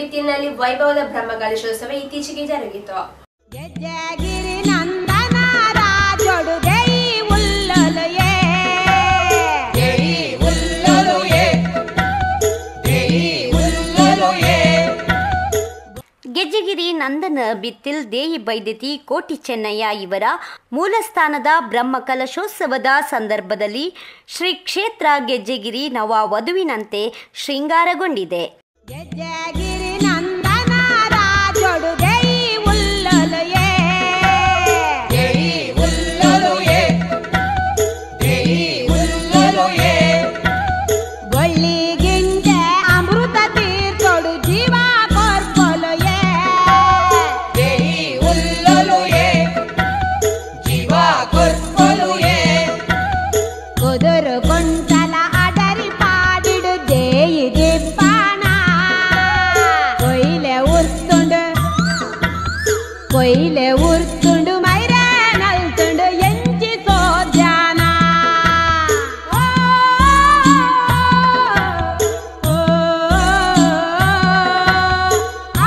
ಬಿತ್ತಿನಲ್ಲಿ ವೈಭವದ ಬ್ರಹ್ಮಕಲಶೋತ್ಸವ ಇತ್ತೀಚೆಗೆ ಜರುಗಿತು ಗೆಜ್ಜೆಗಿರಿ ನಂದನ ರಾಜೊಡುಗೆ ಉಲ್ಲೊಲಯೇ ಗೆಜ್ಜೆಗಿರಿ ನಂದನ ಬಿತ್ತಿಲ್ ದೇಯಿ ಬೈದತಿ ಕೋಟಿ ಚೆನ್ನಯ್ಯ ಇವರ ಮೂಲಸ್ಥಾನದ ಬ್ರಹ್ಮಕಲಶೋತ್ಸವದ ಸಂದರ್ಭದಲ್ಲಿ ಶ್ರೀ ಕ್ಷೇತ್ರ ಗೆಜ್ಜೆಗಿರಿ ನವ ವಧುವಿನಂತೆ ಶೃಂಗಾರಗೊಂಡಿದೆ ಗೆಜ್ಜೆಗಿರಿ ನಂದನ ರಾಜೊಡುಗೆ ಉಲ್ಲೊಲಯೇ ಗೊಳ್ಳಿಗಿಂಜೆ ಅಮೃತ ತೀರ್ಥೊಡು ಜೀವ ಕೊರ್ಕೊಲೊಯೇ ಕುದುರು ಕೊಂಚಲ ಅಡರಿ ಪಾಡಿಡು ದೇಯಿ ದಿಪ್ಪಾಣ ಕೊಯ್ಲೆ ಉರ್ತುಂಡು ಕೊಯ್ಲೆ ಉರ್ತುಂಡು ಮೈರೆ ನಲ್ತುಂಡು ಎಂಚಿ ಸೋದ್ಯಾನ ಓ, ಓ, ಆ,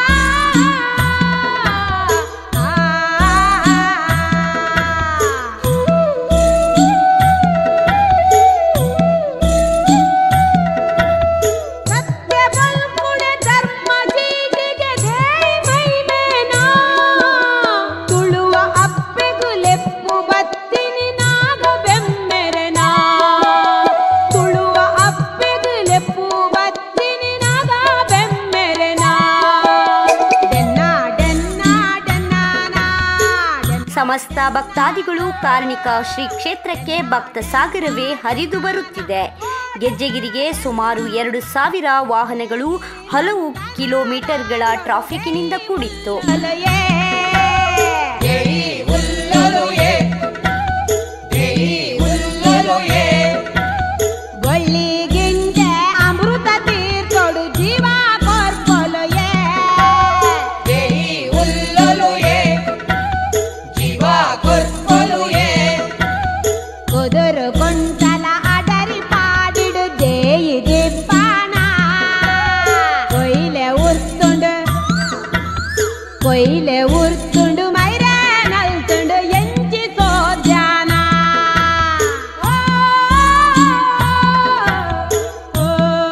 ಆ, ಆ. ಸತ್ಯ ಬಲ್ಕುಡೆ ಧರ್ಮ ಜೀಗಿಗೆ ಧೇಯ್ ಮೈಮೇನಾ ತುಳುವ ಅಪ್ಪೆಗು ಲೆಪ್ಪು ಬತ್ತಿನಿ ನಾಗ ಬೆಮ್ಮೆರೆನಾ ತುಳುವ ಅಪ್ಪೆಗು ಲೆಪ್ಪು ಬತ್ತಿನಿ ನಾಗ ಬೆಮ್ಮೆರೆನಾ ಡೆನ್ನಾ ಡೆನ್ನಾ ಡೆನ್ನಾನಾ ಡೆನ್ನ ಸಮಸ್ತ ಭಕ್ತಾದಿಗಳು ಕಾರಣಿಕ ಶ್ರೀ ಕ್ಷೇತ್ರಕ್ಕೆ ಭಕ್ತ ಸಾಗರವೇ ಹರಿದು ಬರುತ್ತಿದೆ ಗೆಜ್ಜೆಗಿರಿಗೆ ಸುಮಾರು ಎರಡು ಸಾವಿರ ವಾಹನಗಳು ಹಲವು ಕಿಲೋಮೀಟರ್ಗಳ ಟ್ರಾಫಿಕ್ನಿಂದ ಕೂಡಿತ್ತು ಅಲಯೇ ಗೊಳ್ಳಿಗಿಂಜೆ ಅಮೃತ ತೀರ್ಥೊಡು ಜೀವ ಕೊರ್ಕೊಲೊಯೇ ಕುದುರು ಕೊಂಚಲ ಅಡರಿ ಪಾಡಿಡು ದೇಯಿ ದಿಪ್ಪಾಣ ಕೊಯ್ಲೆ ಉರ್ತುಂಡು ಕೊಯ್ಲೆ ಉರ್ತುಂಡು ಮೈರೆ ನಲ್ತುಂಡು ಎಂಚಿ ಸೋದ್ಯಾನ ಓ, ಓ,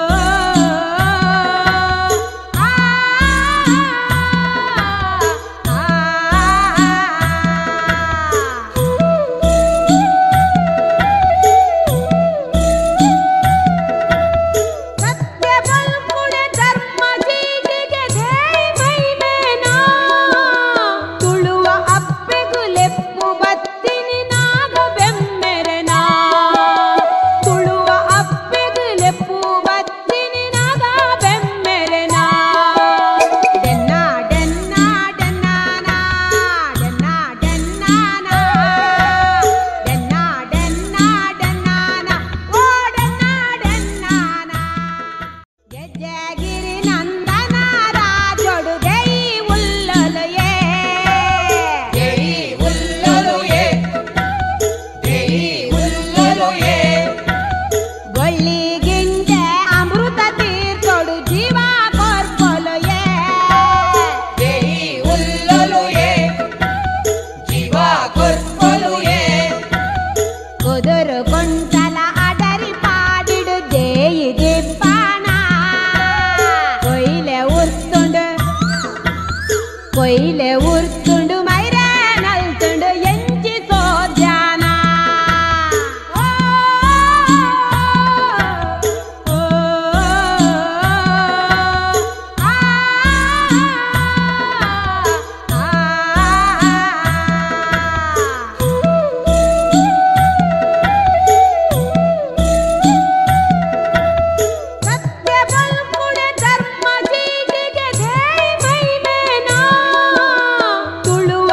ಆ, ಆ, ಆ. ಸತ್ಯ ಬಲ್ಕುಡೆ ಧರ್ಮ ಜೀಗಿಗೆ ಧೇಯ್ ಮೈಮೇನಾ ತುಳುವ ಅಪ್ಪೆಗು ಲೆಪ್ಪು ಬತ್ತಿನಿ ನಾಗ ಬೆಮ್ಮೆರೆನಾ ತುಳುವ ಅಪ್ಪೆಗು ಲೆಪ್ಪು ಬತ್ತಿನಿ ನಾಗ ಬೆಮ್ಮೆರೆನಾ ಡೆನ್ನಾ ಡೆನ್ನಾ ಡೆನ್ನಾನಾ ಡೆನ್ನಾ ಡೆನ್ನಾನಾ ಡೆನ್ನಾ ಡೆನ್ನಾ ಡೆನ್ನಾನಾ ಓ ಡೆನ್ನಾ ಡೆನ್ನಾನಾ ಗೆಜ್ಜೆಗಿರಿ ನಂದನ ರಾಜೊಡುಗೆ ಉಲ್ಲೊಲಯೇ ಗೊಳ್ಳಿಗಿಂಜೆ ಅಮೃತ ತೀರ್ಥೊಡು ಜೀವ ಕೊರ್ಕೊಲೊಯೇ ಕುದುರು ಕೊಂಚಲ ಅಡರಿ ಪಾಡಿಡು ದೇಯಿ ದಿಪ್ಪಾಣ ಕೊಯ್ಲೆ ಉರ್ತುಂಡು ಕೊಯ್ಲೆ ಉರ್ತುಂಡು ಮೈರೆ ನಲ್ತುಂಡು ಎಂಚಿ ಸೋದ್ಯಾನ ಓ, ಓ, ಆ, ಆ, ಆ. ಸತ್ಯ ಬಲ್ಕುಡೆ ಧರ್ಮ ಜೀಗಿಗೆ ಧೇಯ್ ಮೈಮೇನಾ ತುಳುವ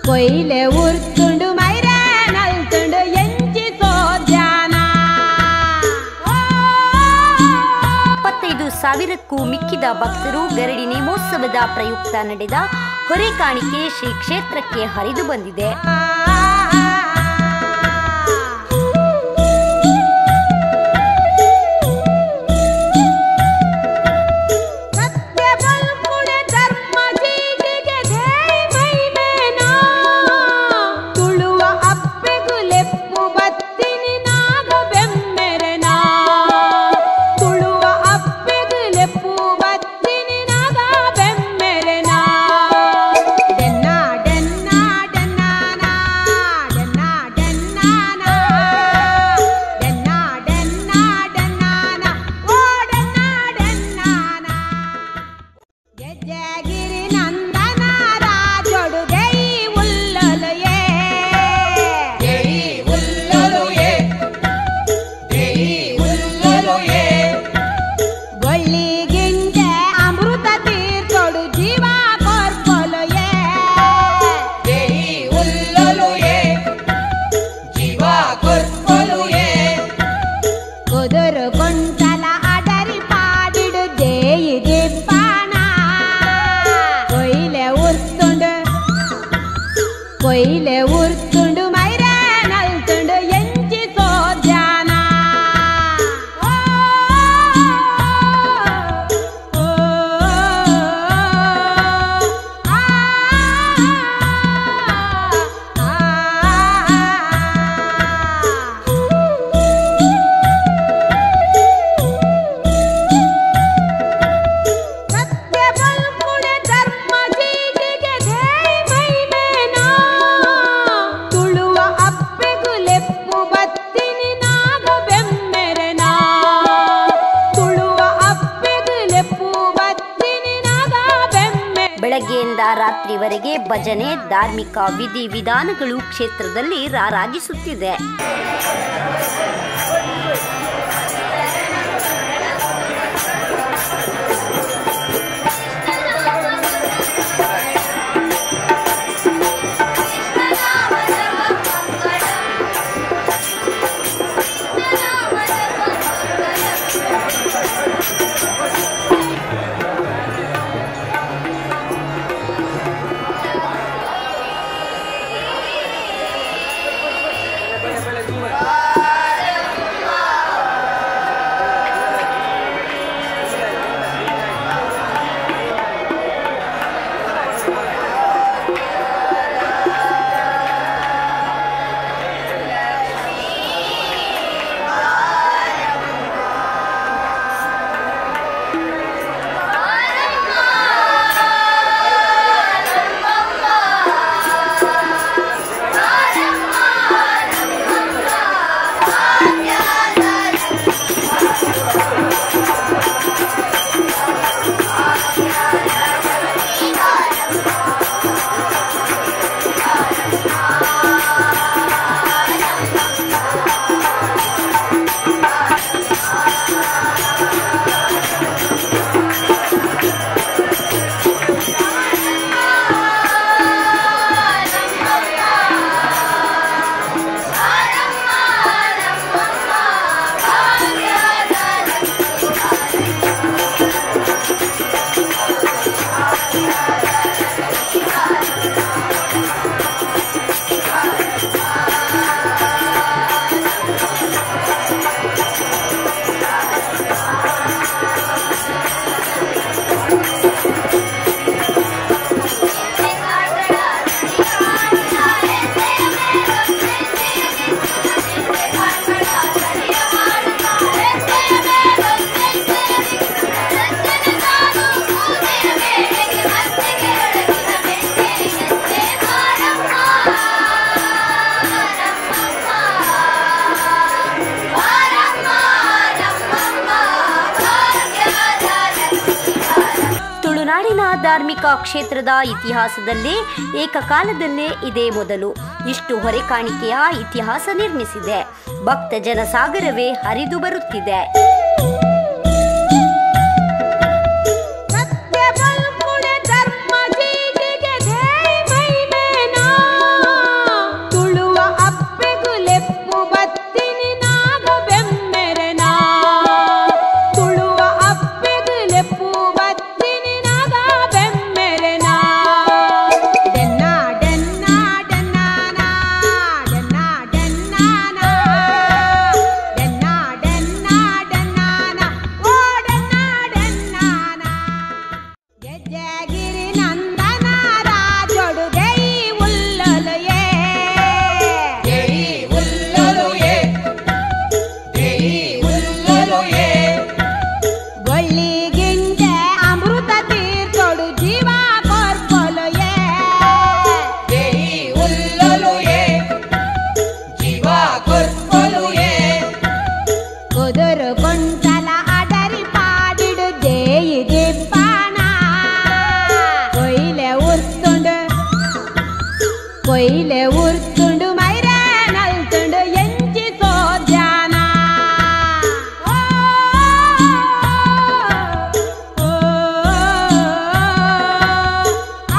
ಕೊಯ್ಲೆ ಉರ್ತುಂಡು ಮೈರೆ ನಲ್ತುಂಡು ಎಂಚಿ ಸೋದ್ಯಾನ ಇಪ್ಪತ್ತೈದು ಸಾವಿರಕ್ಕೂ ಮಿಕ್ಕಿದ ಭಕ್ತರು ಗರಡಿ ನೇಮೋತ್ಸವದ ಪ್ರಯುಕ್ತ ನಡೆದ ಹೊರೆ ಕಾಣಿಕೆ ಶ್ರೀ ಕ್ಷೇತ್ರಕ್ಕೆ ಹರಿದು ಬಂದಿದೆ ಸತ್ಯ ಬಲ್ಕುಡೆ ಧರ್ಮ ಜೀಗಿಗೆ ಧೇಯ್ ಮೈಮೇನಾ ತುಳುವ ಅಪ್ಪೆಗು ಲೆಪ್ಪು ಬತ್ತಿನಿ ನಾಗ ಬೆಮ್ಮೆರೆನಾ ತುಳುವ ಅಪ್ಪೆಗು ಲೆಪ್ಪು ಬತ್ತಿನಿ ನಾಗ ಬೆಮ್ಮೆರೆನಾ ಡೆನ್ನ ಡೆನ್ನ ಡೆನ್ನಾನಾ ಡೆನ್ನ ಡೆನ್ನಾನಾ ಡೆನ್ನ ಡೆನ್ನ ಡೆನ್ನಾನಾ ಓ ಡೆನ್ನ ಡೆನ್ನಾನಾ ಗೆಜ್ಜೆಗಿರಿ ನಂದನ ರಾಜೊಡು ಜೈ ಉಲ್ಲಲಯೇ ಜೈ ಉಲ್ಲಲುಯೆ ಜೈ ಉಲ್ಲಲುಯೆ ಗೊಳ್ಳಿಗಿಂಜೆ ಅಮೃತ ತೀರ್ಥೊಡು ಜೀವ ಕೊರ್ಕೊಲಯೇ ಜೈ ಉಲ್ಲಲುಯೆ ಜೀವ ಕೊರ್ಕೊಲುಯೆ ಕುದುರು ಕುಂಟಲ ಅಡರಿ ಪಾಡಿಡು ಜೇಯಿ ದಿಪ್ಪಾಣ ಕೊಯ್ಲೆ ಉರ್ತುಂಡು ಕೊಯ್ಲೆ ಉರ್ತುಂಡು ಮೈರೆ ನಲ್ತುಂಡು ಎಂಚಿ ಸೋದ್ಯಾನ ಓ, ಓ, ಆ, ಆ, ಸತ್ಯ ಬಲ್ಕುಡೆ ಧರ್ಮ ಜೀಗಿಗೆ ಧೇಯ್ ಮೈಮೇನಾ ತುಳುವ ಅಪ್ಪೆಗು ಲೆಪ್ಪು ಬತ್ತಿನಿ ನಾಗ ಬೆಮ್ಮೆರೆನಾ ತುಳುವ ಅಪ್ಪೆಗು ಲೆಪ್ಪು ಬತ್ತಿನಿ ನಾಗ ಬೆಮ್ಮೆ ಬೆಳಗ್ಗೆಯಿಂದ ರಾತ್ರಿವರೆಗೆ ಭಜನೆ ಧಾರ್ಮಿಕ ವಿಧಿ ವಿಧಾನಗಳು ಕ್ಷೇತ್ರದಲ್ಲಿ ರಾರಾಜಿಸುತ್ತಿದೆ ತುಳುನಾಡಿನ ಧಾರ್ಮಿಕ ಕ್ಷೇತ್ರದ ಇತಿಹಾಸದಲ್ಲೇ ಏಕಕಾಲದಲ್ಲೇ ಇದೇ ಮೊದಲು ಇಷ್ಟು ಹೊರೆ ಕಾಣಿಕೆಯ ಇತಿಹಾಸ ನಿರ್ಮಿಸಿದೆ ಭಕ್ತ ಜನಸಾಗರವೇ ಹರಿದು ಬರುತ್ತಿದೆ ಸತ್ಯ ಬಲ್ಕುಡೆ ಧರ್ಮ ಜೀಗಿಗೆ ಧೇಯ್ ಮೈಮೇನಾ ಕೊಯ್ಲೆ ಉರ್ತುಂಡು ಮೈರೆ ನಲ್ತುಂಡು ಎಂಚಿ ಸೋದ್ಯಾನ ಓ, ಓ, ಆ,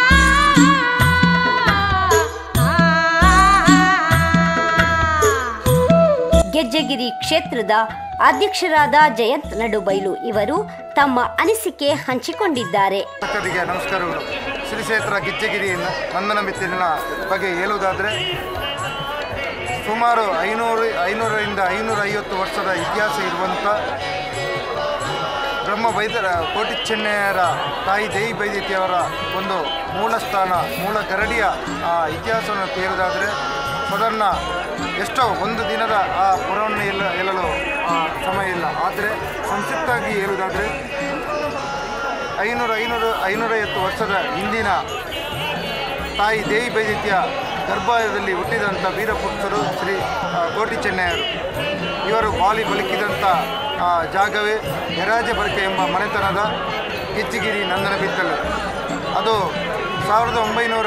ಆ. ಗೆಜ್ಜೆಗಿರಿ ಕ್ಷೇತ್ರದ ಅಧ್ಯಕ್ಷರಾದ ಜಯಂತ್ ನಡುಬೈಲು ಇವರು ತಮ್ಮ ಅನಿಸಿಕೆ ಹಂಚಿಕೊಂಡಿದ್ದಾರೆ ಭಕ್ತರಿಗೆ ನಮಸ್ಕಾರಗಳು ಶ್ರೀ ಕ್ಷೇತ್ರ ಗಿಜ್ಜಗಿರಿ ನಂದನ ಬಿತ್ತಲಿನ ಬಗ್ಗೆ ಹೇಳುವುದಾದರೆ ಸುಮಾರು ಐನೂರು ಐನೂರರಿಂದ ಐನೂರ ಐವತ್ತು ವರ್ಷದ ಇತಿಹಾಸ ಇರುವಂಥ ಬ್ರಹ್ಮ ವೈದ್ಯರ ಕೋಟಿ ಚೆನ್ನೆಯರ ತಾಯಿ ದೇವಿ ಬೈದಿತಿಯವರ ಒಂದು ಮೂಲ ಸ್ಥಾನ ಮೂಲ ಗರಡಿಯ ಆ ಇತಿಹಾಸವನ್ನು ಹೇಳುವುದಾದರೆ ಸಾಧಾರಣ ಎಷ್ಟೋ ಒಂದು ದಿನದ ಆ ಪುರವನ್ನು ಎಲ್ಲ ಹೇಳಲು ಆ, ಸಮಯ ಇಲ್ಲ ಆದರೆ ಸಂಕ್ಷಿಪ್ತವಾಗಿ ಹೇಳುವುದಾದರೆ ಐನೂರು ಐನೂರು ಐನೂರೈವತ್ತು ವರ್ಷದ ಹಿಂದಿನ ತಾಯಿ ದೇವಿ ಬೈದಿತ್ಯ ಗರ್ಭದಲ್ಲಿ ಹುಟ್ಟಿದಂಥ ವೀರಪುತ್ರರು ಶ್ರೀ ಆ, ಕೋಟಿ ಚೆನ್ನಯ್ಯರು ಇವರು ಬಾಲಿ ಬದುಕಿದಂಥ ಆ, ಜಾಗವೇ ಯರಾಜ ಬರಕೆ ಎಂಬ ಮನೆತನದ ಗಿಜ್ಜಿಗಿರಿ ನಂದನ ಬಿತ್ತಲು ಅದು ಸಾವಿರದ ಒಂಬೈನೂರ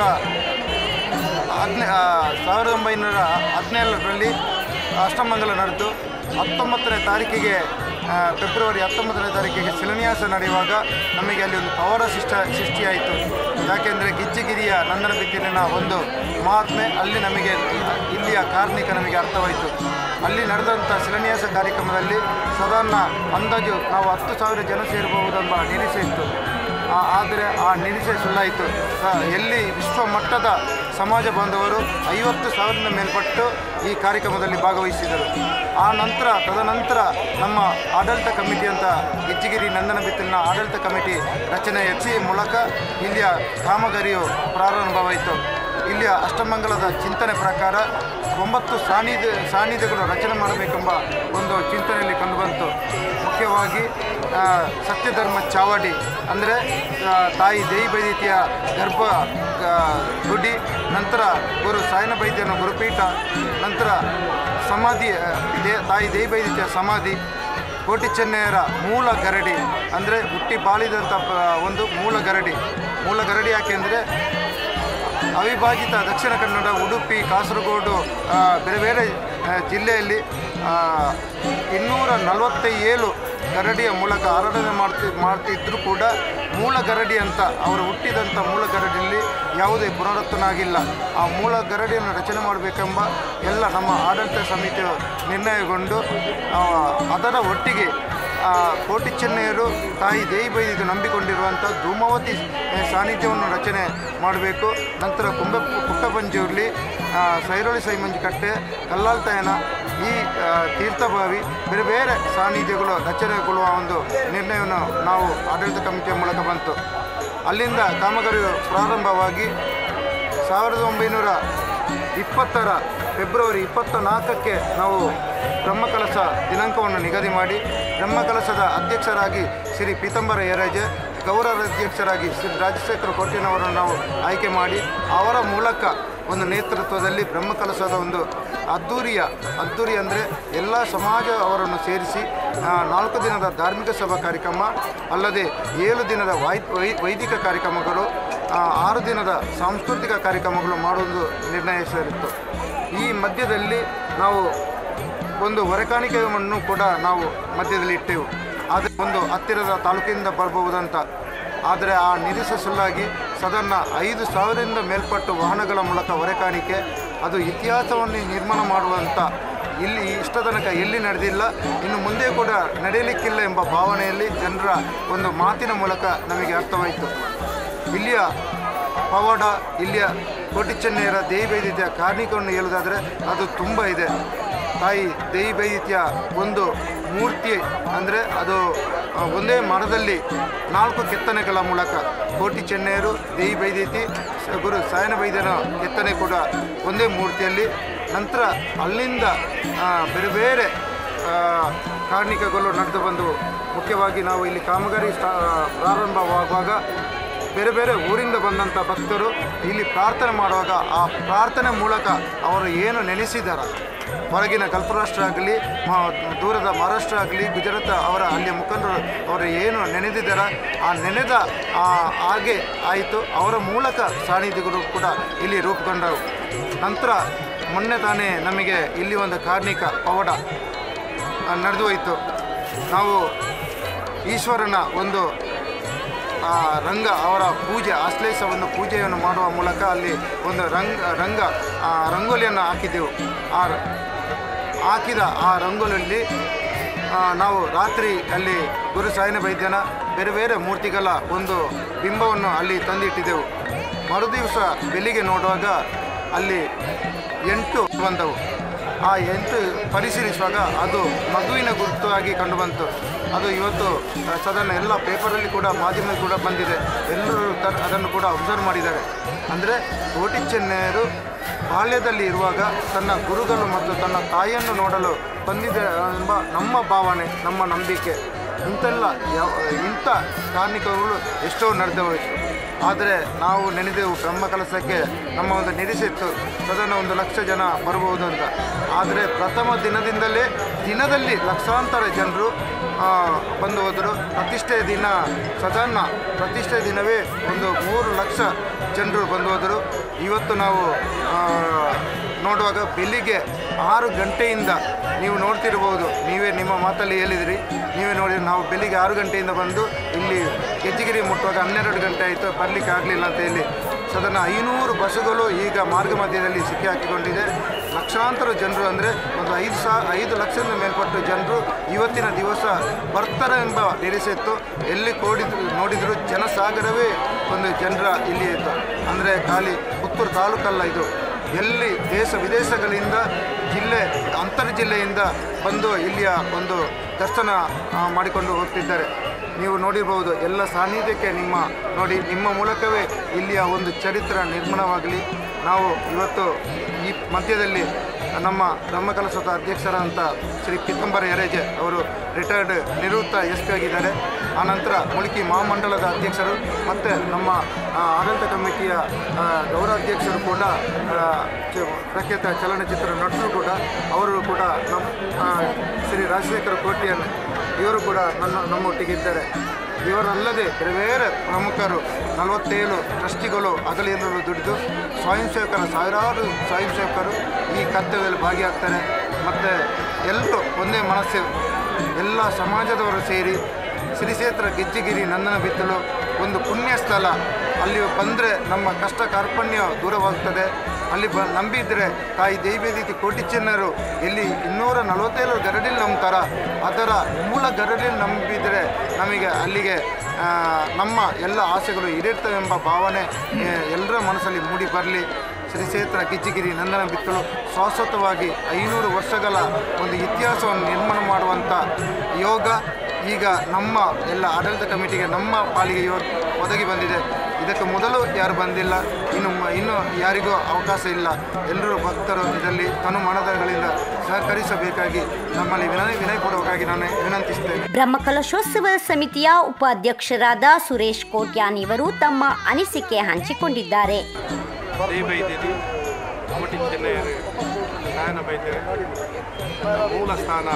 ಹದಿನೇ ಸಾವಿರದ ಒಂಬೈನೂರ ಹದಿನೇಳರಲ್ಲಿ ಅಷ್ಟಮಂಗಲ ನಡೆದು ಹತ್ತೊಂಬತ್ತನೇ ತಾರೀಕಿಗೆ ಆ, ಫೆಬ್ರವರಿ ಹತ್ತೊಂಬತ್ತನೇ ತಾರೀಕಿಗೆ ಶಿಲಾನ್ಯಾಸ ನಡೆಯುವಾಗ ನಮಗೆ ಅಲ್ಲಿ ಒಂದು ಪವರ ಶಿಷ್ಟ ಸೃಷ್ಟಿಯಾಯಿತು ಯಾಕೆಂದರೆ ಗಿಜ್ಜಿಗಿರಿಯ ನಂದನ ಬಿತ್ತಿಲಿನ ಒಂದು ಮಹಾತ್ಮೆ ಅಲ್ಲಿ ನಮಗೆ ಇಲ್ಲಿಯ ಕಾರ್ಮಿಕ ನಮಗೆ ಅರ್ಥವಾಯಿತು ಅಲ್ಲಿ ನಡೆದಂಥ ಶಿಲಾನ್ಯಾಸ ಕಾರ್ಯಕ್ರಮದಲ್ಲಿ ಸಾಧಾರಣ ಅಂದಾಜು ನಾವು ಹತ್ತು ಸಾವಿರ ಜನ ಸೇರಬಹುದೆಂಬ ನಿರೀಕ್ಷೆ ಇತ್ತು ಆ- ಆದರೆ ಆ ನಿರೀಕ್ಷೆ ಸುಳ್ಳಾಯಿತು ಸ- ಎಲ್ಲಿ ವಿಶ್ವ ಮಟ್ಟದ ಸಮಾಜ ಬಾಂಧವರು ಐವತ್ತು ಸಾವಿರದಿಂದ ಮೇಲ್ಪಟ್ಟು ಈ ಕಾರ್ಯಕ್ರಮದಲ್ಲಿ ಭಾಗವಹಿಸಿದರು ಆ ನಂತರ ತದನಂತರ ನಮ್ಮ ಆಡಳಿತ ಕಮಿಟಿ ಅಂತ ಗಿಜ್ಜಿಗಿರಿ ನಂದನ ಬಿತ್ತಲಿನ ಆಡಳಿತ ಕಮಿಟಿ ರಚನೆ ಎಚ್ಚಿ ಮೂಲಕ ಇಲ್ಲಿಯ ಕಾಮಗಾರಿಯು ಪ್ರಾರಂಭವಾಯಿತು ಇಲ್ಲಿಯ ಅಷ್ಟಮಂಗಲದ ಚಿಂತನೆ ಪ್ರಕಾರ ಒಂಬತ್ತು ಸಾನ್ನಿಧ್ಯ ಸಾನ್ನಿಧ್ಯಗಳು ರಚನೆ ಮಾಡಬೇಕೆಂಬ ಒಂದು ಚಿಂತನೆಯಲ್ಲಿ ಕಂಡುಬಂತು ಮುಖ್ಯವಾಗಿ ಆ, ಸತ್ಯಧರ್ಮ ಚಾವಡಿ ಅಂದರೆ ತಾಯಿ ದೇವಿ ಬೈದಿತಿಯ ಗರ್ಭ ಆ, ಗುಡಿ ನಂತರ ಗುರು ಸಾಯನ ಬೈದ್ಯನ ಗುರುಪೀಠ ನಂತರ ಸಮಾಧಿ ಆ, ದೇ ತಾಯಿ ದೇವಿ ಬೈದಿತಿಯ ಸಮಾಧಿ ಕೋಟಿ ಚೆನ್ನಯ್ಯರ ಮೂಲ ಗರಡಿ ಅಂದರೆ ಹುಟ್ಟಿ ಬಾಳಿದಂಥ ಪ- ಒಂದು ಮೂಲ ಗರಡಿ ಮೂಲ ಗರಡಿ ಯಾಕೆಂದರೆ ಅವಿಭಾಜಿತ ದಕ್ಷಿಣ ಕನ್ನಡ ಉಡುಪಿ ಕಾಸರಗೋಡು ಆ, ಬೇರೆ ಬೇರೆ ಆ, ಜಿಲ್ಲೆಯಲ್ಲಿ ಆ, ಇನ್ನೂರ ನಲವತ್ತೇಳು ಗರಡಿಯ ಮೂಲಕ ಆರಾಧನೆ ಮಾಡ್ತಿ ಮಾಡ್ತಿದ್ದರೂ ಕೂಡ ಮೂಲ ಗರಡಿ ಅಂತ ಅವರು ಹುಟ್ಟಿದಂಥ ಮೂಲ ಗರಡಿಯಲ್ಲಿ ಯಾವುದೇ ಪುನರುತ್ಥಾನ ಆಗಿಲ್ಲ ಆ ಮೂಲ ಗರಡಿಯನ್ನು ರಚನೆ ಮಾಡಬೇಕೆಂಬ ಎಲ್ಲ ನಮ್ಮ ಆಡಳಿತ ಸಮಿತಿಯು ನಿರ್ಣಯಗೊಂಡು ಆ, ಅದರ ಒಟ್ಟಿಗೆ ಆ, ಕೋಟಿ ಚೆನ್ನಯ್ಯರು ತಾಯಿ ದೇವಿ ಬೈದಿದ್ದು ನಂಬಿಕೊಂಡಿರುವಂಥ ಧೂಮಾವತಿ ಆ, ಸಾನ್ನಿಧ್ಯವನ್ನು ರಚನೆ ಮಾಡಬೇಕು ನಂತರ ಕುಂಬ ಪುಟ್ಟಪಂಜುರ್ಲಿ ಸೈರೋಳಿ ಸೈಮಂಜಿ ಕಟ್ಟೆ ಕಲ್ಲಾಲ್ತಾಯನ ಈ ಆ, ತೀರ್ಥಭಾವಿ ಬೇರೆ ಬೇರೆ ಸಾನ್ನಿಧ್ಯಗಳು ರಚನೆಗೊಳ್ಳುವ ಒಂದು ನಿರ್ಣಯವನ್ನು ನಾವು ಆಡಳಿತ ಕಮಿಟಿಯ ಮೂಲಕ ಬಂತು ಅಲ್ಲಿಂದ ಕಾಮಗಾರಿಯು ಪ್ರಾರಂಭವಾಗಿ ಸಾವಿರದ ಒಂಬೈನೂರ ಇಪ್ಪತ್ತರ ಫೆಬ್ರವರಿ ಇಪ್ಪತ್ತ ನಾಲ್ಕಕ್ಕೆ ನಾವು ಬ್ರಹ್ಮಕಲಶ ದಿನಾಂಕವನ್ನು ನಿಗದಿ ಮಾಡಿ ಬ್ರಹ್ಮಕಲಶದ ಅಧ್ಯಕ್ಷರಾಗಿ ಶ್ರೀ ಪೀತಾಂಬರ ಯರಾಜೆ ಗೌರವ ಅಧ್ಯಕ್ಷರಾಗಿ ಶ್ರೀ ರಾಜಶೇಖರ ಕೋಟಿನವರನ್ನು ನಾವು ಆಯ್ಕೆ ಮಾಡಿ ಅವರ ಮೂಲಕ ಒಂದು ನೇತೃತ್ವದಲ್ಲಿ ಬ್ರಹ್ಮಕಲಶದ ಒಂದು ಅದ್ದೂರಿಯ ಅದ್ದೂರಿ ಅಂದರೆ ಎಲ್ಲ ಸಮಾಜ ಅವರನ್ನು ಸೇರಿಸಿ ಆ, ನಾಲ್ಕು ದಿನದ ಧಾರ್ಮಿಕ ಸಭಾ ಕಾರ್ಯಕ್ರಮ ಅಲ್ಲದೆ ಏಳು ದಿನದ ವೈ ವೈ- ವೈದಿಕ ಕಾರ್ಯಕ್ರಮಗಳು ಆ, ಆರು ದಿನದ ಸಾಂಸ್ಕೃತಿಕ ಕಾರ್ಯಕ್ರಮಗಳು ಮಾಡುವುದು ನಿರ್ಣಯಿಸಿತ್ತು ಈ ಮಧ್ಯದಲ್ಲಿ ನಾವು ಒಂದು ಹೊರೆಕಾಣಿಕೆಯನ್ನು ಕೂಡ ನಾವು ಮಧ್ಯದಲ್ಲಿ ಇಟ್ಟೆವು ಆದರೆ ಒಂದು ಹತ್ತಿರದ ತಾಲೂಕಿನಿಂದ ಬರಬಹುದಂತ ಆದರೆ ಆ ನಿರೀಕ್ಷೆ ಸುಳ್ಳಾಗಿ ಸಾಧಾರಣ ಐದು ಸಾವಿರದಿಂದ ಮೇಲ್ಪಟ್ಟು ವಾಹನಗಳ ಮೂಲಕ ಹೊರೆಕಾಣಿಕೆ ಅದು ಇತಿಹಾಸವನ್ನು ನಿರ್ಮಾಣ ಮಾಡುವಂಥ ಇಲ್ಲಿ ಇಷ್ಟ ತನಕ ಎಲ್ಲಿ ನಡೆದಿಲ್ಲ ಇನ್ನು ಮುಂದೆ ಕೂಡ ನಡೆಯಲಿಕ್ಕಿಲ್ಲ ಎಂಬ ಭಾವನೆಯಲ್ಲಿ ಜನರ ಒಂದು ಮಾತಿನ ಮೂಲಕ ನಮಗೆ ಅರ್ಥವಾಯಿತು ಇಲ್ಲಿಯ ಪವಾಡ ಇಲ್ಲಿಯ ಕೋಟಿ ಚೆನ್ನೈಯರ ದೇವಿ ಬೈದಿತ್ಯ ಕಾರ್ಣಿಕವನ್ನು ಹೇಳುವುದಾದರೆ ಅದು ತುಂಬ ಇದೆ ತಾಯಿ ದೇವಿ ಬೈದಿತ್ಯ ಒಂದು ಮೂರ್ತಿ ಅಂದರೆ ಅದು ಆ, ಒಂದೇ ಮರದಲ್ಲಿ ನಾಲ್ಕು ಕೆತ್ತನೆಗಳ ಮೂಲಕ ಕೋಟಿ ಚೆನ್ನೈಯರು ದೇವಿ ಬೈದಿತಿ ಸ- ಗುರು ಸಾಯನ ಬೈದ್ಯನ ಕೆತ್ತನೆ ಕೂಡ ಒಂದೇ ಮೂರ್ತಿಯಲ್ಲಿ ನಂತರ ಅಲ್ಲಿಂದ ಆ, ಬೇರೆ ಬೇರೆ ಆ, ಕಾರ್ಣಿಕಗಳು ನಡೆದು ಬಂದು ಮುಖ್ಯವಾಗಿ ನಾವು ಇಲ್ಲಿ ಕಾಮಗಾರಿ ಸ್ಟಾ ಪ್ರಾರಂಭವಾಗುವಾಗ ಬೇರೆ ಬೇರೆ ಊರಿಂದ ಬಂದಂಥ ಭಕ್ತರು ಇಲ್ಲಿ ಪ್ರಾರ್ಥನೆ ಮಾಡುವಾಗ ಆ ಪ್ರಾರ್ಥನೆ ಮೂಲಕ ಅವರು ಏನು ನೆನೆಸಿದ್ದಾರೆ ಹೊರಗಿನ ಕಲ್ಪರಾಷ್ಟ್ರ ಆಗಲಿ ದೂರದ ಮಹಾರಾಷ್ಟ್ರ ಆಗಲಿ ಗುಜರಾತ್ ಅವರ ಅಲ್ಲಿಯ ಮುಖಂಡರು ಅವರು ಏನು ನೆನೆದಿದ್ದಾರೆ ಆ ನೆನೆದ ಆ ಹಾಗೆ ಆಯಿತು ಅವರ ಮೂಲಕ ಸಾನ್ನಿಧ್ಯಗಳು ಕೂಡ ಇಲ್ಲಿ ರೂಪುಗೊಂಡವು ನಂತರ ಮೊನ್ನೆ ತಾನೇ ನಮಗೆ ಇಲ್ಲಿ ಒಂದು ಕಾರ್ಣಿಕ ಪವಾಡ ನಡೆದು ಹೋಯಿತು ನಾವು ಈಶ್ವರನ ಒಂದು ಆ, ರಂಗ ಅವರ ಪೂಜೆ ಆಶ್ಲೇಷ ಒಂದು ಪೂಜೆಯನ್ನು ಮಾಡುವ ಮೂಲಕ ಅಲ್ಲಿ ಒಂದು ರಂಗ ರಂಗ ಆ, ರಂಗೋಲಿಯನ್ನು ಹಾಕಿದ್ದೆವು ಆ ರ- ಹಾಕಿದ ಆ ರಂಗೋಲಿಯಲ್ಲಿ ಆ, ನಾವು ರಾತ್ರಿ ಅಲ್ಲಿ ಗುರು ಸಾಯಿನ ವೈದ್ಯನ ಬೇರೆ ಬೇರೆ ಮೂರ್ತಿಗಳ ಒಂದು ಬಿಂಬವನ್ನು ಅಲ್ಲಿ ತಂದಿಟ್ಟಿದ್ದೆವು ಮರುದಿವಸ ಬೆಳಿಗ್ಗೆ ನೋಡುವಾಗ ಅಲ್ಲಿ ಎಂಟು ಬಂದವು ಆ ಎಂಟು ಪರಿಶೀಲಿಸುವಾಗ ಅದು ಮಗುವಿನ ಗುರುತಾಗಿ ಕಂಡುಬಂತು ಅದು ಇವತ್ತು ಆ, ಸಾಧಾರಣ ಎಲ್ಲ ಪೇಪರಲ್ಲಿ ಕೂಡ ಮಾಧ್ಯಮ ಕೂಡ ಬಂದಿದೆ ಎಲ್ಲರೂ ತ ಅದನ್ನು ಕೂಡ ಅಬ್ಸರ್ವ್ ಮಾಡಿದ್ದಾರೆ ಅಂದರೆ ಕೋಟಿ ಚೆನ್ನೈಯರು ಬಾಲ್ಯದಲ್ಲಿ ಇರುವಾಗ ತನ್ನ ಗುರುಗಳು ಮತ್ತು ತನ್ನ ತಾಯಿಯನ್ನು ನೋಡಲು ಬಂದಿದೆ ಎಂಬ ನಮ್ಮ ಭಾವನೆ ನಮ್ಮ ನಂಬಿಕೆ ಇಂತೆಲ್ಲ ಯಾವ ಇಂಥ ಕಾರ್ಣಿಕಗಳು ಎಷ್ಟೋ ನಡೆದು ಹೋಯಿತು ಆದರೆ ನಾವು ನೆನೆದೆವು ಬ್ರಹ್ಮ ಕೆಲಸಕ್ಕೆ ನಮ್ಮ ಒಂದು ನಿರೀಕ್ಷಿತ್ತು ಸಾಧಾರಣ ಒಂದು ಲಕ್ಷ ಜನ ಬರಬಹುದು ಅಂತ ಆದರೆ ಪ್ರಥಮ ದಿನದಿಂದಲೇ ದಿನದಲ್ಲಿ ಲಕ್ಷಾಂತರ ಜನರು ಆ, ಬಂದು ಹೋದರು ಪ್ರತಿಷ್ಠೆಯ ದಿನ ಸಾಧಾರಣ ಪ್ರತಿಷ್ಠೆಯ ದಿನವೇ ಒಂದು ಮೂರು ಲಕ್ಷ ಜನರು ಬಂದು ಹೋದರು ಇವತ್ತು ನಾವು ಆ, ನೋಡುವಾಗ ಬೆಳಿಗ್ಗೆ ಆರು ಗಂಟೆಯಿಂದ ನೀವು ನೋಡ್ತಿರ್ಬೋದು ನೀವೇ ನಿಮ್ಮ ಮಾತಲ್ಲಿ ಹೇಳಿದಿರಿ ನೀವೇ ನೋಡಿ ನಾವು ಬೆಳಿಗ್ಗೆ ಆರು ಗಂಟೆಯಿಂದ ಬಂದು ಇಲ್ಲಿ ಕೆಜ್ಜಿಗಿರಿ ಮುಟ್ಟುವಾಗ ಹನ್ನೆರಡು ಗಂಟೆ ಆಯಿತು ಬರಲಿಕ್ಕೆ ಆಗಲಿಲ್ಲ ಅಂತ ಹೇಳಿ ಸಾಧಾರಣ ಐನೂರು ಬಸ್ಸುಗಳು ಈಗ ಮಾರ್ಗ ಮಧ್ಯದಲ್ಲಿ ಸಿಕ್ಕಿ ಹಾಕಿಕೊಂಡಿದೆ ಲಕ್ಷಾಂತರ ಜನರು ಅಂದರೆ ಒಂದು ಐದು ಸಾ ಐದು ಲಕ್ಷದ ಮೇಲ್ಪಟ್ಟು ಜನರು ಇವತ್ತಿನ ದಿವಸ ಬರ್ತಾರೆ ಎಂಬ ನಿರೀಕ್ಷೆ ಇತ್ತು ಎಲ್ಲಿ ಕೋಡಿದ್ರು ನೋಡಿದರೂ ಜನಸಾಗರವೇ ಒಂದು ಜನರ ಇಲ್ಲಿ ಇತ್ತು ಅಂದರೆ ಖಾಲಿ ಪುತ್ತೂರು ತಾಲೂಕಲ್ಲ ಇದು ಎಲ್ಲಿ ದೇಶ ವಿದೇಶಗಳಿಂದ ಜಿಲ್ಲೆ ಅಂತರ್ ಜಿಲ್ಲೆಯಿಂದ ಬಂದು ಇಲ್ಲಿಯ ಒಂದು ದರ್ಶನ ಆ, ಮಾಡಿಕೊಂಡು ಹೋಗ್ತಿದ್ದಾರೆ ನೀವು ನೋಡಿರ್ಬೋದು ಎಲ್ಲ ಸಾನ್ನಿಧ್ಯಕ್ಕೆ ನಿಮ್ಮ ನೋಡಿ ನಿಮ್ಮ ಮೂಲಕವೇ ಇಲ್ಲಿಯ ಒಂದು ಚರಿತ್ರ ನಿರ್ಮಾಣವಾಗಲಿ ನಾವು ಇವತ್ತು ಈ ಮಧ್ಯದಲ್ಲಿ ನಮ್ಮ ಬ್ರಹ್ಮಕಲಸದ ಅಧ್ಯಕ್ಷರಾದಂಥ ಶ್ರೀ ಪಿತ್ತಂಬರ ಯರೇಜೆ ಅವರು ರಿಟೈರ್ಡ್ ನಿವೃತ್ತ ಎಸ್ ಪಿ ಆಗಿದ್ದಾರೆ ಆನಂತರ ಮುಳುಕಿ ಮಹಾಮಂಡಲದ ಅಧ್ಯಕ್ಷರು ಮತ್ತು ನಮ್ಮ ಆ, ಆಡಳಿತ ಕಮಿಟಿಯ ಆ, ಗೌರವಾಧ್ಯಕ್ಷರು ಕೂಡ ಆ, ಚ- ಪ್ರಖ್ಯಾತ ಚಲನಚಿತ್ರ ನಟರು ಕೂಡ ಅವರು ಕೂಡ ನಮ್ಮ ಆ, ಶ್ರೀ ರಾಜಶೇಖರ ಕೋಟಿಯನ್ ಇವರು ಕೂಡ ನನ್ನ ನಮ್ಮೊಟ್ಟಿಗೆ ಇದ್ದಾರೆ ಇವರಲ್ಲದೆ ಬೇರೆ ಬೇರೆ ಪ್ರಮುಖರು ನಲವತ್ತೇಳು ಟ್ರಸ್ಟಿಗಳು ಹಗಲಿರುಳು ದುಡಿದು ಸ್ವಯಂ ಸೇವಕರ ಸಾವಿರಾರು ಸ್ವಯಂ ಸೇವಕರು ಈ ಕರ್ತವ್ಯದಲ್ಲಿ ಭಾಗಿಯಾಗ್ತಾರೆ ಮತ್ತು ಎಲ್ಲರೂ ಒಂದೇ ಮನಸ್ಸು ಎಲ್ಲ ಸಮಾಜದವರು ಸೇರಿ ಶ್ರೀಕ್ಷೇತ್ರ ಗೆಜ್ಜಿಗಿರಿ ನಂದನ ಬಿತ್ತಲು ಒಂದು ಪುಣ್ಯ ಸ್ಥಳ ಅಲ್ಲಿ ಬಂದರೆ ನಮ್ಮ ಕಷ್ಟ ಕಾರ್ಪಣ್ಯ ದೂರವಾಗ್ತದೆ ಅಲ್ಲಿ ಬ ನಂಬಿದರೆ ತಾಯಿ ದೇವಿದೇತಿ ಕೋಟಿ ಚಿನ್ನರು ಎಲ್ಲಿ ಇನ್ನೂರ ನಲವತ್ತೇಳು ಗರಡಿಲ್ ನಂಬ್ತಾರ ಅದರ ಮೂಲ ಗರಡಿಲ್ ನಂಬಿದರೆ ನಮಗೆ ಅಲ್ಲಿಗೆ ಆ, ನಮ್ಮ ಎಲ್ಲ ಆಸೆಗಳು ಈಡೇರ್ತವೆಂಬ ಭಾವನೆ ಆ, ಎಲ್ಲರ ಮನಸ್ಸಲ್ಲಿ ಮೂಡಿ ಬರಲಿ ಶ್ರೀ ಕ್ಷೇತ್ರ ಕಿಚ್ಚಿಗಿರಿ ನಂದನ ಬಿತ್ತಲು ಶಾಶ್ವತವಾಗಿ ಐನೂರು ವರ್ಷಗಳ ಒಂದು ಇತಿಹಾಸವನ್ನು ನಿರ್ಮಾಣ ಮಾಡುವಂಥ ಯೋಗ ಈಗ ನಮ್ಮ ಎಲ್ಲ ಆಡಳಿತ ಕಮಿಟಿಗೆ ನಮ್ಮ ಪಾಲಿಗೆ ಯೋ ಒದಗಿ ಬಂದಿದೆ ಇದಕ್ಕೆ ಮೊದಲು ಯಾರು ಬಂದಿಲ್ಲ ಇನ್ನು ಮ- ಇನ್ನು ಯಾರಿಗೂ ಅವಕಾಶ ಇಲ್ಲ ಎಲ್ಲರೂ ಭಕ್ತರು ಇದರಲ್ಲಿ ತನು ಮನದಗಳಿಂದ ಸಹಕರಿಸಬೇಕಾಗಿ ನಮ್ಮಲ್ಲಿ ವಿನಯ ವಿನಯಪೂರ್ವಕವಾಗಿ ನಾನು ವಿನಂತಿಸ್ತೇನೆ ಬ್ರಹ್ಮಕಲಶೋತ್ಸವ ಸಮಿತಿಯ ಉಪಾಧ್ಯಕ್ಷರಾದ ಸುರೇಶ್ ಕೋಟ್ಯಾನ್ ಇವರು ತಮ್ಮ ಅನಿಸಿಕೆ ಹಂಚಿಕೊಂಡಿದ್ದಾರೆ ದೇವೈದ್ಯರು ಕೋಟಿ ಚೆನ್ನೈಯರು ನಾಯನ ವೈದ್ಯರು ಮೂಲ ಸ್ಥಾನ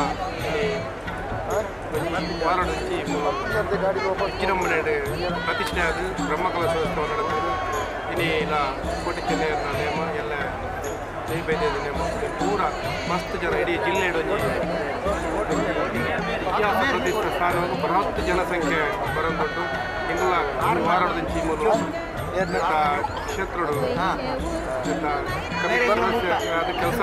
ವಾರಣಾಸಿ ವಿಜೃಂಭಣೆ ಪ್ರತಿಷ್ಠೆ ಆದ ಬ್ರಹ್ಮಕಲಶೋತ್ಸವ ನಡೆದರು ಇನಿ ಇಲ್ಲ ಕೋಟಿ ಚೆನ್ನೈಯರ ನೇಮ ಎಲ್ಲ ದೇವೈದ್ಯದ ನೇಮ ಪೂರ ಮಸ್ತ್ ಜನ ಇಡೀ ಜಿಲ್ಲೆ ಒಂಜಿ ಇತಿಹಾಸ ಪ್ರತಿಷ್ಠ ಸ್ಥಾನ ಬೃಹತ್ ಜನಸಂಖ್ಯೆ ಬರಂದೊಟ್ಟು ಇಂಗ್ಲ ವಾರಣಾಸಿ ಮೂರು ಕ್ಷೇತ್ರಡು ಕೆಲಸ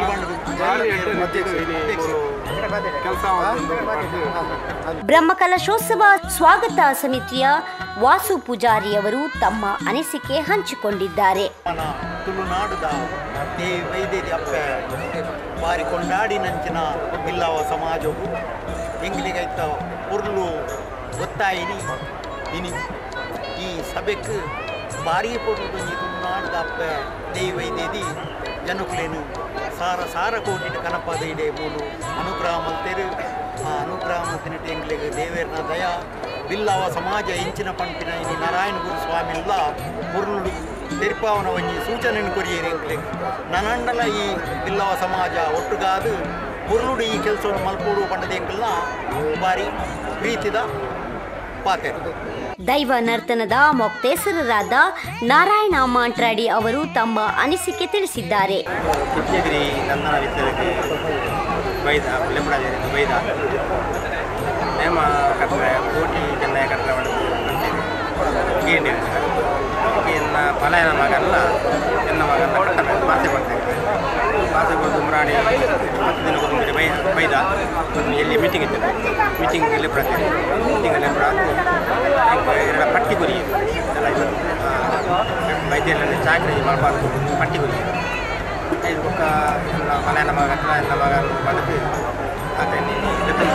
ಕೆಲಸ ಬ್ರಹ್ಮಕಲಶೋತ್ಸವ ಸ್ವಾಗತ ಸಮಿತಿಯ ವಾಸು ಪೂಜಾರಿಯವರು ತಮ್ಮ ಅನಿಸಿಕೆ ಹಂಚಿಕೊಂಡಿದ್ದಾರೆ మన ತುಳುನಾಡುದ ದೇ ವೈದ್ಯರಿ ಅಪ್ಪ ಬಾರಿ ಕೊಂಡಾಡಿನಂಚಿನ ಇಲ್ಲವ ಸಮಾಜವು ಎಂಗ್ಲಿಗೈತ ಉರ್ಲು ಒತ್ತಾಯಿನಿ ಇನಿ ಈ ಸಭೆಕ್ ಭಾರಿ ಪೊರ್ಲು ತುಳುನಾಡುದ ಅಪ್ಪ ದೇ ವೈದ್ಯದಿ ಜನకుಲೇನು ಸಾರ ಸಾರ ಕೋಟಿಟ ಕನಪದ ಇಡೆ ಮೂಲು ಅನುಗ್ರಹ ಮಲ್ತೆರು ಆ ಅನುಗ್ರಹ ಮಲ್ತಿನಟ್ಟು ಎಂಗ್ಲಿಗೆ ದೇವೇರ್ನ ದಯ ಬಿಲ್ಲವ ಸಮಾಜ ಇಂಚಿನ ಪಂಪಿನ ಇನಿ ನಾರಾಯಣ ಗುರು ಸ್ವಾಮಿಲ್ಲ ಮುರುಳು ತೆರ್ಪಾವನ ಒಂಜಿ ಸೂಚನೆಯನ್ನು ಕೊರಿಯೇರಿ ಎಂಗ್ಲಿಗೆ ನನಂಡಲ ಈ ಬಿಲ್ಲವ ಸಮಾಜ ಒಟ್ಟುಗಾದು ಮುರುಳುಡು ಈ ಕೆಲಸವನ್ನು ಮಲ್ಪೋಡು ಪಂಡದ ಎಂಕಲ್ನ ಬಾರಿ ಪ್ರೀತಿದ ಪಾತೆರು ದೈವ ನರ್ತನದ ಮೊಕ್ತೇಸರರಾದ ನಾರಾಯಣ ಮಾಂಟ್ರಾಡಿ ಅವರು ತಮ್ಮ ಅನಿಸಿಕೆ ತಿಳಿಸಿದ್ದಾರೆ ಕೃಷ್ಣಗಿರಿ ನಂದನ ವಿದ್ಯಾಲಯಕ್ಕೆ ಬೈದ ಲೆಂಬಡಾಜರಿಂದ ಬೈದ ನೇಮ ಕಟ್ಟರೆ ಕೋಟಿ ಚೆನ್ನೈ ಕಟ್ಟರೆ ಮಾಡ್ತೀವಿ ಗೇಂಡಿ ಎನ್ನ ಪಲಾಯನ ಮಗಲ್ಲ ಎನ್ನ ಮಗಲ್ಲ ಕಟ್ಟಬೇಕು ಮಾಸೆ ಬರ್ತೇವೆ ಮಾಸೆ ಬಂದು ಮುರಾಣಿ ಹತ್ತು ದಿನ ಬಂದು ಬೈ ಬೈದ ಎಲ್ಲಿ ಮೀಟಿಂಗ್ ಇತ್ತು ಮೀಟಿಂಗ್ ಎಲ್ಲಿ ಬರ್ತೇವೆ ಮೀಟಿಂಗ್ ಅಲ್ಲಿ ಎರಡು ಪಟ್ಟಿ ಗುರಿ ಎಲ್ಲ ಇದು ವೈದ್ಯರಲ್ಲಿ ಚಾಕರಿ ಮಾಡಬಾರ್ದು ಪಟ್ಟಿ ಗುರಿ ಐದು ಬುಕ್ಕ ಎಲ್ಲ ಮನೆ ನಮ್ಮ ಮಗ ಹತ್ರ ಎಲ್ಲ ಮಗ ಬಂದು ಅದೇ ನೀನು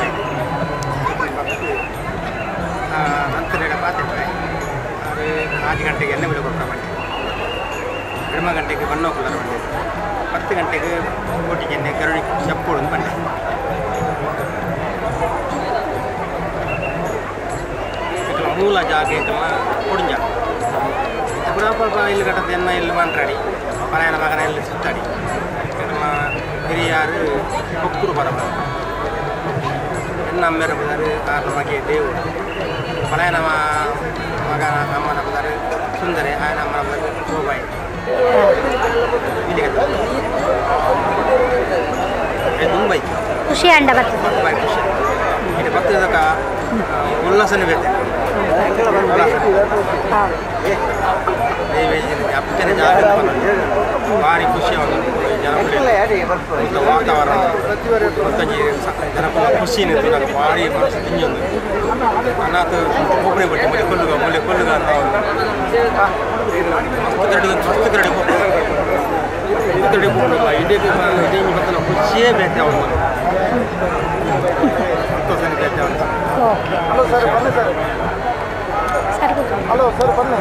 ಬಂದು ನಂತರ ಹೇಳ ಪಾತಿರ್ತಾರೆ ಅದು ಆರು ಗಂಟೆಗೆ ಎಣ್ಣೆ ಬಿಡು ಕೊಡ್ತಾ ಮಾಡಿ ಕಡಿಮೆ ಗಂಟೆಗೆ ಬಣ್ಣ ಕುಲ್ಲರ್ ಬಂದೆ ಹತ್ತು ಗಂಟೆಗೆ ಕೋಟಿಗೆ ಎಣ್ಣೆ ಕರುಣಿ ಚಪ್ಪುಳು ಅಂತ ಬಂದೆ ಇದಕ್ಕೆಲ್ಲ ಮೂಲ ಜಾಗ ಇದೆಲ್ಲ ಕೊಡಿಂಜ ಪುರಾಪ ಇಲ್ಲಿ ಕಟ್ಟದ ಎನ್ನ ಇಲ್ಲಿ ಮಾಂಟ್ರಾಡಿ ಮನೆಯ ಮಗನ ಇಲ್ಲಿ ಸುತ್ತಾಡಿ ನಮ್ಮ ಹಿರಿಯಾರು ಕೊಕ್ಕೂರು ಬರಬ ಎನ್ನ ಅಮ್ಮೆರ ಬದಾರು ಆರು ಮಗೆ ದೇವರು ಮನೆಯ ನಮ್ಮ ಮಗನ ಅಮ್ಮನ ಬದಾರು ಸುಂದರಿ ಆಯನ ಅಮ್ಮನ ಬದಾರು ಗೋಬಾಯಿ ಇಲ್ಲಿಗೆ ಮುಂಬೈ ಖುಷಿ ಅಂಡ ಬರ್ತದೆ ಮುಂಬೈ ಖುಷಿ ಇದು ಭಕ್ತದಕ್ಕ ಉಲ್ಲಾಸನೇ ಬೇಕು ಉಲ್ಲಾಸ ನೈವೇದ್ಯ ಅಪ್ಪನ ಜಾಗ ಭಾರಿ ಖುಷಿ ಆಗೋದು ಜನಪ್ರಿಯ ವಾತಾವರಣ ಮತ್ತೊಂದು ಜನಪದ ಖುಷಿ ನಿಂತು ನನಗೆ ಭಾರಿ ಮನಸ್ಸು ತಿಂಜೊಂದು ಅನಾಥ ಒಬ್ಬನೇ ಬಿಟ್ಟು ಮನೆ ಕೊಲ್ಲುಗ ಮನೆ ಕೊಲ್ಲುಗ ಅಂತ ಮಸ್ತ್ ಕರಡಿ ಮಸ್ತ್ ಕರಡಿ ಕರಡಿ ಕೊಲ್ಲುಗ ಇಡೀ ಇಡೀ ಇವತ್ತಿನ ಖುಷಿಯೇ ಬೇತೆ ಅವನು ಸಂತೋಷನೇ ಬೇತೆ ಅವನು ಹಲೋ ಸರ್ ಬನ್ನಿ ಸರ್ ಹಲೋ ಸರ್ ಬನ್ನಿ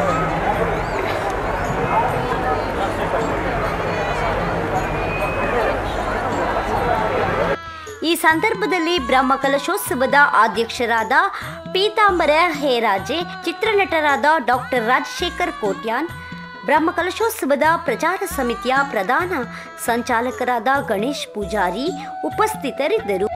ಈ ಸಂದರ್ಭದಲ್ಲಿ ಬ್ರಹ್ಮಕಲಶೋತ್ಸವದ ಅಧ್ಯಕ್ಷರಾದ ಪೀತಾಂಬರ ಹೇರಾಜೆ ಚಿತ್ರನಟರಾದ ಡಾಕ್ಟರ್ ರಾಜಶೇಖರ್ ಕೋಟ್ಯಾನ್ ಬ್ರಹ್ಮಕಲಶೋತ್ಸವದ ಪ್ರಚಾರ ಸಮಿತಿಯ ಪ್ರಧಾನ ಸಂಚಾಲಕರಾದ ಗಣೇಶ್ ಪೂಜಾರಿ ಉಪಸ್ಥಿತರಿದ್ದರು